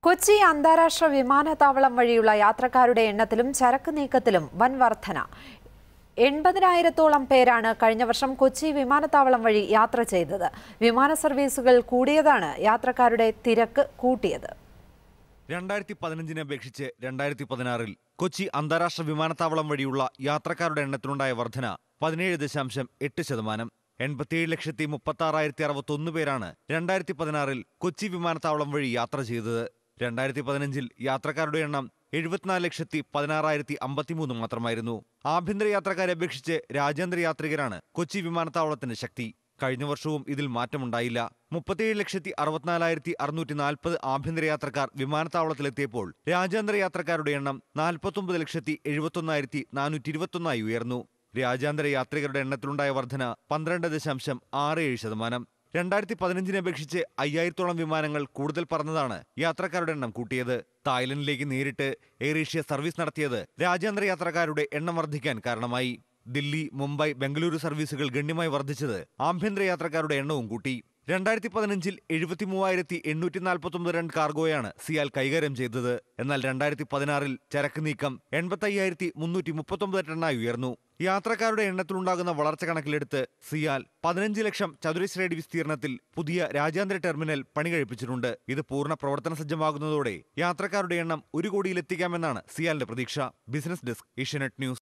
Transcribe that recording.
കൊച്ചി അന്താരാഷ്ട്ര വിമാനത്താവളം വഴിയുള്ള യാത്രക്കാരുടെ എണ്ണത്തിലും ചരക്ക് നീക്കത്തിലും വൻ വർധന എൺപതിനായിരത്തോളം പേരാണ് കഴിഞ്ഞ വർഷം കൊച്ചി വിമാനത്താവളം വഴി യാത്ര ചെയ്തത് വിമാന സർവീസുകൾ കൂടിയതാണ് യാത്രക്കാരുടെ തിരക്ക് കൂട്ടിയത് രണ്ടായിരത്തി പതിനഞ്ചിനെ അപേക്ഷിച്ച് രണ്ടായിരത്തി പതിനാറിൽ കൊച്ചി അന്താരാഷ്ട്ര വിമാനത്താവളം വഴിയുള്ള യാത്രക്കാരുടെ എണ്ണത്തിലുണ്ടായ വർധന പതിനേഴ് ദശാംശം എട്ട് ശതമാനം എൺപത്തിയേഴ് ലക്ഷത്തി മുപ്പത്തി ആറായിരത്തി അറുപത്തൊന്ന് പേരാണ് രണ്ടായിരത്തി പതിനാറിൽ കൊച്ചി വിമാനത്താവളം വഴി യാത്ര ചെയ്തത് രണ്ടായിരത്തി പതിനഞ്ചിൽ യാത്രക്കാരുടെ എണ്ണം എഴുപത്തിനാല് ലക്ഷത്തി പതിനാറായിരത്തി അമ്പത്തിമൂന്ന് മാത്രമായിരുന്നു ആഭ്യന്തര യാത്രക്കാരെ അപേക്ഷിച്ച് രാജ്യാന്തര യാത്രികരാണ് കൊച്ചി വിമാനത്താവളത്തിന്റെ ശക്തി കഴിഞ്ഞ വർഷവും ഇതിൽ മാറ്റമുണ്ടായില്ല മുപ്പത്തിയേഴ് ലക്ഷത്തി അറുപത്തിനാലായിരത്തി അറുന്നൂറ്റി നാൽപ്പത് ആഭ്യന്തര യാത്രക്കാർ വിമാനത്താവളത്തിലെത്തിയപ്പോൾ രാജ്യാന്തര യാത്രക്കാരുടെ എണ്ണം നാൽപ്പത്തൊമ്പത് ലക്ഷത്തി എഴുപത്തൊന്നായിരത്തി നാനൂറ്റി ഇരുപത്തൊന്നായി ഉയർന്നു രാജ്യാന്തര യാത്രികരുടെ എണ്ണത്തിലുണ്ടായ വർധന പന്ത്രണ്ട് ദശാംശം ആറ് ഏഴ് ശതമാനം രണ്ടായിരത്തി പതിനഞ്ചിനെ അപേക്ഷിച്ച് അയ്യായിരത്തോളം വിമാനങ്ങൾ കൂടുതൽ പറന്നതാണ് യാത്രക്കാരുടെ എണ്ണം കൂട്ടിയത് തായ്ലൻഡിലേക്ക് നേരിട്ട് എയർ ഏഷ്യ സർവീസ് നടത്തിയത് രാജ്യാന്തര യാത്രക്കാരുടെ എണ്ണം വർദ്ധിക്കാൻ കാരണമായി ദില്ലി മുംബൈ ബംഗളൂരു സർവീസുകൾ ഗണ്യമായി വർദ്ധിച്ചത് ആഭ്യന്തര യാത്രക്കാരുടെ എണ്ണവും കൂട്ടി രണ്ടായിരത്തി പതിനഞ്ചിൽ എഴുപത്തി മൂവായിരത്തി എണ്ണൂറ്റി നാൽപ്പത്തൊമ്പത് റൺ കാർഗോയാണ് സിയാൽ കൈകാര്യം ചെയ്തത് എന്നാൽ രണ്ടായിരത്തി പതിനാറിൽ ചരക്ക് നീക്കം എൺപത്തി അയ്യായിരത്തി മുന്നൂറ്റി മുപ്പത്തൊമ്പത് ടണ്ണായി ഉയർന്നു യാത്രക്കാരുടെ എണ്ണത്തിലുണ്ടാകുന്ന വളർച്ച കണക്കിലെടുത്ത് സിയാൽ പതിനഞ്ച് ലക്ഷം ചതുരശ്രയടി വിസ്തീർണത്തിൽ പുതിയ രാജ്യാന്തര ടെർമിനൽ പണി കഴിപ്പിച്ചിട്ടുണ്ട് ഇത് പൂർണ്ണ പ്രവർത്തന സജ്ജമാകുന്നതോടെ യാത്രക്കാരുടെ എണ്ണം ഒരു കോടിയിലെത്തിക്കാമെന്നാണ് സിയാലിന്റെ പ്രതീക്ഷ ബിസിനസ് ഡെസ്ക് ഏഷ്യാനെറ്റ് ന്യൂസ്